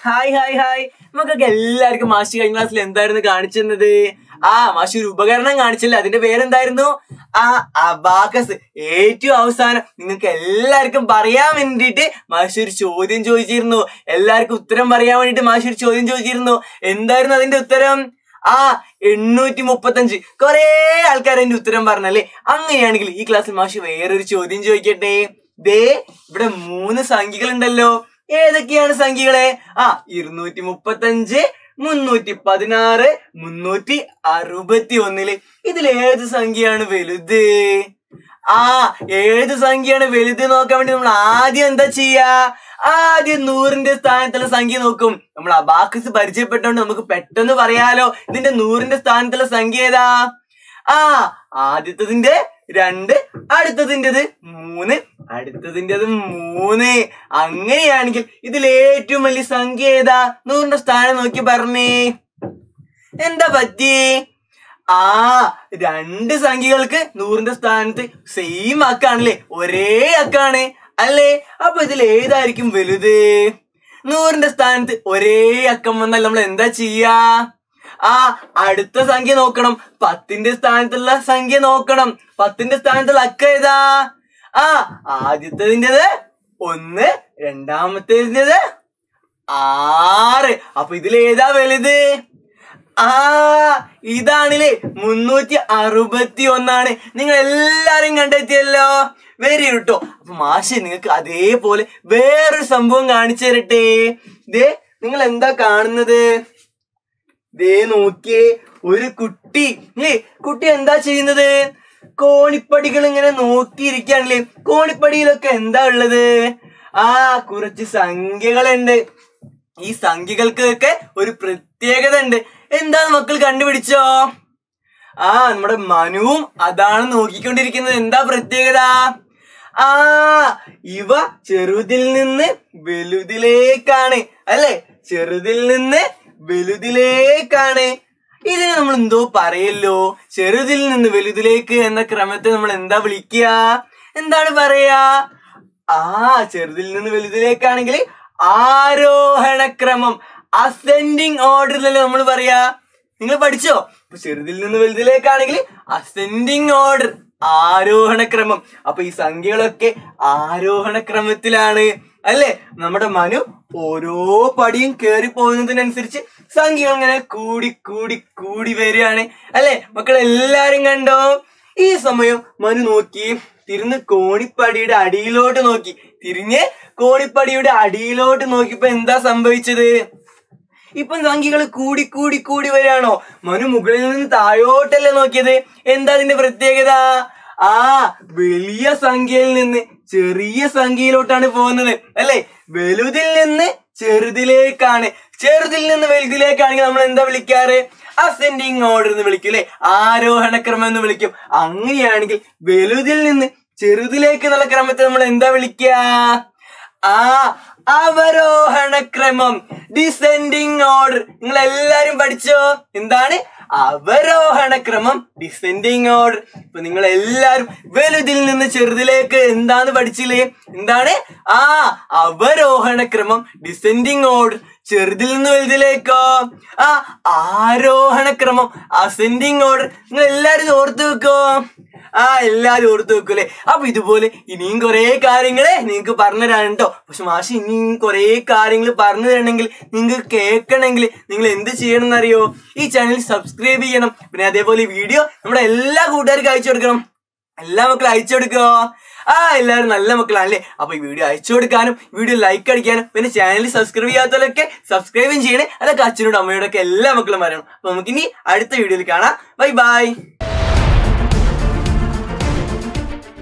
hi hi hi നമുക്കൊക്കെ എല്ലാവർക്കും മാഷി കഴിഞ്ഞ ക്ലാസ്സിൽ എന്തായിരുന്നു കാണിച്ചിരുന്നത് ആ മാഷി ഒരു ഉപകരണം കാണിച്ചില്ല അതിന്റെ പേരെന്തായിരുന്നു ആ അബാക്കസ് ഏറ്റവും അവസാനം നിങ്ങൾക്ക് എല്ലാവർക്കും പറയാൻ വേണ്ടിയിട്ട് മാഷി ഒരു ചോദ്യം ചോദിച്ചിരുന്നു എല്ലാവർക്കും ഉത്തരം പറയാൻ വേണ്ടിയിട്ട് മാഷി ഒരു ചോദ്യം ചോദിച്ചിരുന്നു എന്തായിരുന്നു അതിന്റെ ഉത്തരം ആ എണ്ണൂറ്റി മുപ്പത്തഞ്ച് കൊറേ ആൾക്കാർ അതിന്റെ ഉത്തരം പറഞ്ഞല്ലേ അങ്ങനെയാണെങ്കിൽ ഈ ക്ലാസ്സിൽ മാഷി വേറൊരു ചോദ്യം ചോദിക്കട്ടെ ദേ ഇവിടെ മൂന്ന് സംഖ്യകൾ ഉണ്ടല്ലോ ഏതൊക്കെയാണ് സംഖ്യകളെ ആ ഇരുന്നൂറ്റി മുപ്പത്തഞ്ച് മുന്നൂറ്റി പതിനാറ് മുന്നൂറ്റി അറുപത്തി ഒന്നില് ഇതിൽ ഏത് സംഖ്യയാണ് വലുത് ആ ഏത് സംഖ്യയാണ് വലുത് നോക്കാൻ വേണ്ടി നമ്മൾ ആദ്യം എന്താ ചെയ്യാ ആദ്യം നൂറിന്റെ സ്ഥാനത്തുള്ള സംഖ്യ നോക്കും നമ്മൾ അബാക്കസ് പരിചയപ്പെട്ടോണ്ട് നമുക്ക് പെട്ടെന്ന് പറയാലോ ഇതിന്റെ നൂറിന്റെ സ്ഥാനത്തുള്ള സംഖ്യ ഏതാ ആ ആദ്യത്തതിന്റെ രണ്ട് അടുത്തതിൻ്റെത് മൂന്ന് അടുത്തതിൻ്റെത് മൂന്ന് അങ്ങനെയാണെങ്കിൽ ഇതിൽ ഏറ്റവും വലിയ സംഖ്യ ഏതാ നൂറിന്റെ സ്ഥാനം നോക്കി പറഞ്ഞേ എന്താ പറ്റി ആ രണ്ട് സംഖ്യകൾക്ക് നൂറിന്റെ സ്ഥാനത്ത് സെയിം അക്കാണല്ലേ ഒരേ അക്കാണ് അല്ലേ അപ്പൊ ഇതിൽ ഏതായിരിക്കും വലുത് നൂറിന്റെ സ്ഥാനത്ത് ഒരേ അക്കം വന്നാൽ നമ്മൾ എന്താ ചെയ്യാ ആ അടുത്ത സംഖ്യ നോക്കണം പത്തിന്റെ സ്ഥാനത്തുള്ള സംഖ്യ നോക്കണം പത്തിന്റെ സ്ഥാനത്തുള്ള അക്ക ഏതാ ആ ആദ്യത്തതിൻ്റെത് ഒന്ന് രണ്ടാമത്തേതിൻ്റെത് ആറ് അപ്പൊ ഇതിൽ ഏതാ വലുത് ആ ഇതാണില്ലേ മുന്നൂറ്റി അറുപത്തി ഒന്നാണ് നിങ്ങൾ എല്ലാരും കണ്ടെത്തിയല്ലോ വെരി കേട്ടോ അപ്പൊ മാഷെ നിങ്ങൾക്ക് അതേപോലെ വേറൊരു സംഭവം കാണിച്ചു തരട്ടെ ദേ നിങ്ങൾ എന്താ കാണുന്നത് ദേ നോക്കിയേ ഒരു കുട്ടി ഇല്ലേ കുട്ടി എന്താ ചെയ്യുന്നത് കോണിപ്പടികൾ ഇങ്ങനെ നോക്കിയിരിക്കാണല്ലേ കോണിപ്പടിയിലൊക്കെ എന്താ ഉള്ളത് ആ കുറച്ച് സംഖ്യകളുണ്ട് ഈ സംഖ്യകൾക്കൊക്കെ ഒരു പ്രത്യേകത ഉണ്ട് എന്താന്ന് മക്കൾ കണ്ടുപിടിച്ചോ ആ നമ്മുടെ മനുവും അതാണ് നോക്കിക്കൊണ്ടിരിക്കുന്നത് എന്താ പ്രത്യേകത ആ ഇവ ചെറുതിൽ നിന്ന് വലുതിലേക്കാണ് അല്ലെ ചെറുതിൽ നിന്ന് വലുതിലേക്കാണ് ഇതിനെ നമ്മൾ എന്തോ പറയല്ലോ ചെറുതിൽ നിന്ന് വലുതിലേക്ക് എന്ന ക്രമത്തെ നമ്മൾ എന്താ വിളിക്കുക എന്താണ് പറയാ ആ ചെറുതിൽ നിന്ന് വലുതിലേക്കാണെങ്കിൽ ആരോഹണക്രമം അസെൻഡിങ് ഓർഡറിലല്ലേ നമ്മൾ പറയാ നിങ്ങൾ പഠിച്ചോ ഇപ്പൊ ചെറുതിൽ നിന്ന് വലുതിലേക്കാണെങ്കിൽ അസെൻഡിങ് ഓർഡർ ആരോഹണക്രമം അപ്പൊ ഈ സംഖ്യകളൊക്കെ ആരോഹണക്രമത്തിലാണ് അല്ലേ നമ്മുടെ മനു ഓരോ പടിയും കയറി പോകുന്നതിനനുസരിച്ച് സംഖ്യകൾ ഇങ്ങനെ കൂടി കൂടി കൂടി വരികയാണ് അല്ലെ മക്കൾ എല്ലാരും കണ്ടോ ഈ സമയം മനു നോക്കി തിരിഞ്ഞ് കോണിപ്പടിയുടെ അടിയിലോട്ട് നോക്കി തിരിഞ്ഞ് കോണിപ്പടിയുടെ അടിയിലോട്ട് നോക്കിയപ്പോ എന്താ സംഭവിച്ചത് ഇപ്പം സംഖ്യകൾ കൂടി കൂടി കൂടി വരികയാണോ മനു മുകളിൽ നിന്ന് താഴോട്ടല്ലേ നോക്കിയത് എന്താ അതിന്റെ പ്രത്യേകത ആ വലിയ സംഖ്യയിൽ നിന്ന് ചെറിയ സംഖ്യയിലോട്ടാണ് പോകുന്നത് അല്ലെ വലുതിൽ നിന്ന് ചെറുതിലേക്കാണ് ചെറുതിൽ നിന്ന് വലുതിലേക്കാണെങ്കിൽ നമ്മൾ എന്താ വിളിക്കാറ് അസെൻഡിങ് ഓർഡർ എന്ന് വിളിക്കും അല്ലെ ആരോഹണക്രമം എന്ന് വിളിക്കും അങ്ങനെയാണെങ്കിൽ വലുതിൽ നിന്ന് ചെറുതിലേക്ക് എന്നുള്ള ക്രമത്തെ നമ്മൾ എന്താ വിളിക്കുക ആ അവരോഹണക്രമം ഡിസെൻഡിങ് ഓർഡർ നിങ്ങൾ എല്ലാരും പഠിച്ചോ എന്താണ് അവരോഹണക്രമം ഡിസെൻഡിങ് ഓർഡർ ഇപ്പൊ നിങ്ങൾ എല്ലാരും വലുതിൽ നിന്ന് ചെറുതിലേക്ക് എന്താന്ന് പഠിച്ചില്ലേ എന്താണ് ആ അവരോഹണക്രമം ഡിസെൻഡിങ് ഓർഡർ ചെറുതിൽ നിന്ന് വലുതിലേക്കോ ആ ആരോഹണക്രമം അസെൻഡിങ് ഓർഡർ നിങ്ങൾ എല്ലാരും ഇത് ഓർത്ത് വെക്കോ ആ എല്ലാരും ഓർത്ത് വെക്കൂലേ അപ്പൊ ഇതുപോലെ ഇനിയും കുറെ കാര്യങ്ങളെ നിങ്ങൾക്ക് പറഞ്ഞു തരാൻ കേട്ടോ പക്ഷെ മാഷി ഇനിയും കുറെ കാര്യങ്ങൾ പറഞ്ഞു തരണമെങ്കിൽ നിങ്ങൾക്ക് കേൾക്കണമെങ്കിൽ നിങ്ങൾ എന്ത് ചെയ്യണം എന്നറിയോ ഈ ചാനൽ സബ്സ്ക്രൈബ് ചെയ്യണം പിന്നെ അതേപോലെ ഈ വീഡിയോ നമ്മുടെ എല്ലാ കൂട്ടുകാർക്കും അയച്ചു കൊടുക്കണം എല്ലാ മക്കളും അയച്ചു കൊടുക്കോ ആ എല്ലാവരും നല്ല മക്കളാണല്ലേ അപ്പൊ ഈ വീഡിയോ അയച്ചു കൊടുക്കാനും വീഡിയോ ലൈക്ക് അടിക്കാനും പിന്നെ ചാനൽ സബ്സ്ക്രൈബ് ചെയ്യാത്തവരൊക്കെ സബ്സ്ക്രൈബും ചെയ്യണേ അതൊക്കെ അച്ഛനോടും അമ്മയോടൊക്കെ എല്ലാ മക്കളും പറയണം അപ്പൊ നമുക്ക് ഇനി അടുത്ത വീഡിയോയിൽ കാണാം ബൈ ബൈ